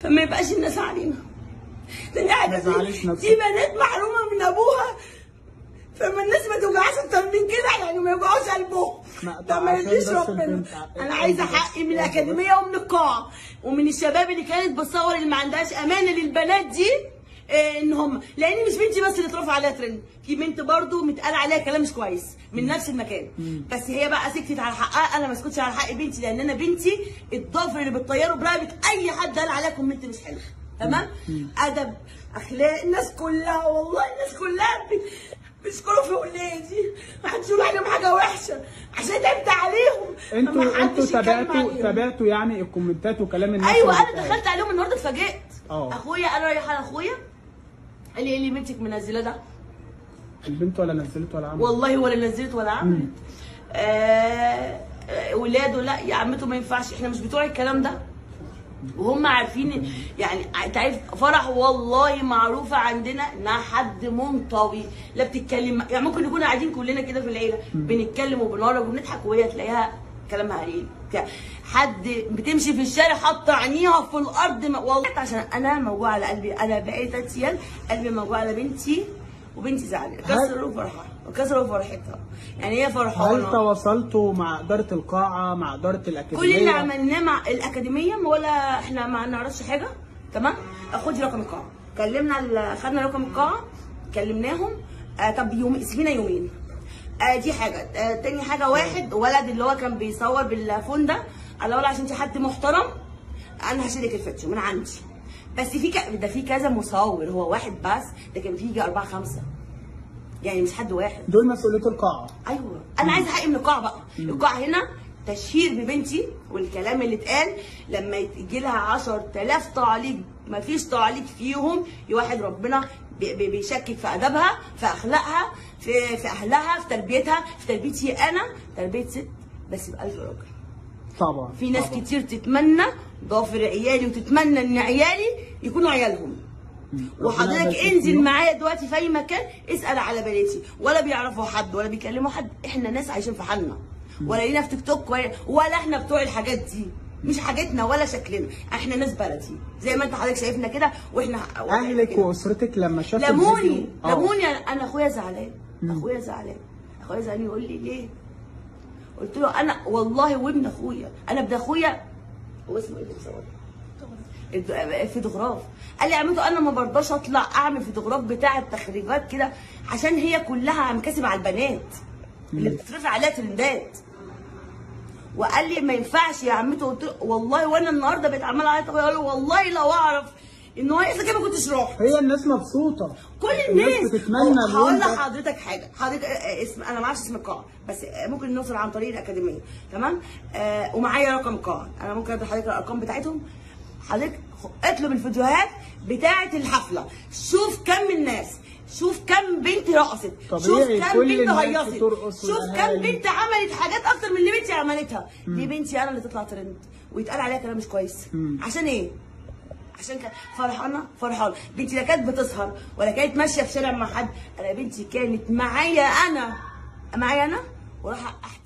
فما يبقاش الناس علينا ده أنا قاعدة ما تزعليش في- نفسك. في بنات محرومه من ابوها فما الناس ما توجعش اكتر من كده يعني ما يوجعوش قلبهم ما- ده ما عشان يرضيش بس ربنا البنت- انا عايزه البنت حقي من بس- الاكاديميه ومن القاعه ومن الشباب اللي كانت بتصور اللي ما عندهاش امانه للبنات دي إيه ان هم لان مش بنتي بس اللي اترفع عليها ترند في بنت برضو متقال عليها كلام مش كويس من نفس المكان بس هي بقى سكتت على حقها انا ما اسكتش على حق بنتي لان انا بنتي الضفر اللي بتطيره برقبه اي حد قال عليها كومنت مش حلو تمام ادب اخلاق الناس كلها والله الناس كلها بت- بيشكروا في ولادي ما حدش يقول عليهم حاجه وحشه عشان تعبت عليهم انتوا فما انتوا حدش يتكلم تابعتوا عليهم. تابعتوا يعني الكومنتات وكلام الناس ايوه اللي انا بتقال. دخلت عليهم النهارده اتفاجئت اه. اخويا انا رايحه لاخويا قال لي ايه اللي بنتك منزله ده البنت ولا نزلت ولا عملت والله ولا نزلت ولا عملت آه آه، ولاده لا يا عمته ما ينفعش احنا مش بتوع الكلام ده وهم عارفين يعني انت عارف فرح والله معروفه عندنا انها حد منطوي لا بتتكلم يعني ممكن نكون قاعدين كلنا كده في العيله بنتكلم وبنهرج وبنضحك وهي تلاقيها كلامها قليل بتاع. حد بتمشي في الشارع حاطه عينيها في الارض ما والله عشان انا موجوع على قلبي انا بقيت اتيال قلبي موجوع على بنتي وبنتي زعلانه كسروا فرحها وكسروا فرحتها يعني هي هل فرحانه تواصلتوا مع اداره القاعه مع اداره الاكاديميه كل اللي عملناه مع الاكاديميه ولا احنا ما نعرفش حاجه تمام خدي رقم القاعه كلمنا ال- خدنا رقم القاعه كلمناهم آه طب يوم سيبينا يومين آه دي حاجه آه تاني حاجه واحد ولد اللي هو كان بيصور بالفون ده قال له عشان انت حد محترم انا هشيلك الفيديو من عندي بس في ك... ده في كذا مصور هو واحد بس ده كان فيه يجي اربعه خمسه يعني مش حد واحد دول مسؤوليه القاعه ايوه انا عايزه حقي من القاعه بقى القاعه هنا تشهير ببنتي والكلام اللي اتقال لما يجي لها 10000 تعليق ما فيش تعليق فيهم واحد ربنا بي- بي- بيشكك في ادبها في اخلاقها في في اهلها في تربيتها في تربيتي انا تربيه ست بس بألف راجل طبعا في ناس طبعا. كتير تتمنى ضافر عيالي وتتمنى ان عيالي يكونوا عيالهم وحضرتك ربنا يبارك انزل فيهم. معايا دلوقتي في اي مكان اسال على بناتي ولا بيعرفوا حد ولا بيكلموا حد احنا ناس عايشين في حالنا ولا لينا في تيك توك ولا, ولا احنا بتوع الحاجات دي مش حاجتنا ولا شكلنا احنا ناس بلدي زي ما انت حضرتك شايفنا كده واحنا اهلك كده. واسرتك لما شافوا لموني الفيديو- آه. لموني انا اخويا زعلان اخويا زعلان اخويا زعلان يقول لي ليه قلت له انا والله وابن اخويا انا ابن اخويا هو اسمه ايه اللي بيصور الد- فيديوغراف قال لي يا عمته انا ما برضاش اطلع اعمل فيديوغراف بتاع التخريجات كده عشان هي كلها مكاسب على البنات اللي بتترفع عليها ترندات وقال لي ما ينفعش يا عمته قلت له والله وانا النهارده بقيت عمال اعيط اخويا قال له والله لو اعرف ان هو يحصل كده ما كنتش رحت هي الناس مبسوطه كل الناس بتتمنى هقول اليوم ده. لحضرتك حاجه حضرتك آه، اسم انا ما اعرفش اسم القاعه بس آه، ممكن نوصل عن طريق الاكاديميه تمام آه ومعايا رقم قاعه انا ممكن ادي لحضرتك الارقام بتاعتهم حضرتك خ- اطلب الفيديوهات بتاعه الحفله شوف كم الناس شوف كم بنت رقصت شوف طبيعي، كم كل بنت الناس هيصت بترقص شوف كم والأهالي. بنت عملت حاجات اكتر من اللي بنتي عملتها دي بنتي انا اللي تطلع ترند ويتقال عليها كلام مش كويس عشان ايه عشان كده فرحانه فرحانه بنتي لا كانت بتسهر ولا كانت ماشيه في شارع مع حد انا بنتي كانت معايا انا معايا انا وراح